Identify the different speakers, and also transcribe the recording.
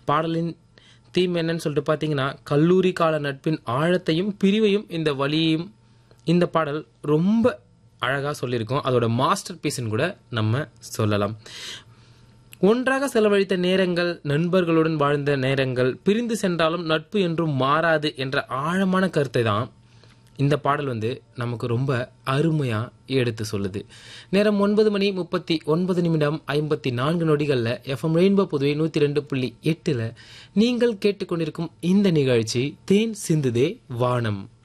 Speaker 1: பாடலின் தீம் என்னன்னு சொல்லிட்டு பார்த்தீங்கன்னா கல்லூரி கால நட்பின் ஆழத்தையும் பிரிவையும் இந்த வழியையும் இந்த பாடல் ரொம்ப அழகாக சொல்லியிருக்கோம் அதோட மாஸ்டர் பீஸ்ன்னு கூட நம்ம சொல்லலாம் ஒன்றாக செலவழித்த நேரங்கள் நண்பர்களுடன் வாழ்ந்த நேரங்கள் பிரிந்து சென்றாலும் நட்பு என்றும் மாறாது என்ற ஆழமான கருத்தை தான் இந்த பாடல் வந்து நமக்கு ரொம்ப அருமையா எடுத்து சொல்லுது நேரம் ஒன்பது மணி முப்பத்தி ஒன்பது நிமிடம் ஐம்பத்தி நான்கு நொடிகளில் எஃப்எம் ரெயின்போ புதுவை நூற்றி ரெண்டு புள்ளி எட்டில் நீங்கள் கேட்டுக்கொண்டிருக்கும் இந்த நிகழ்ச்சி தேன் சிந்துதே வானம்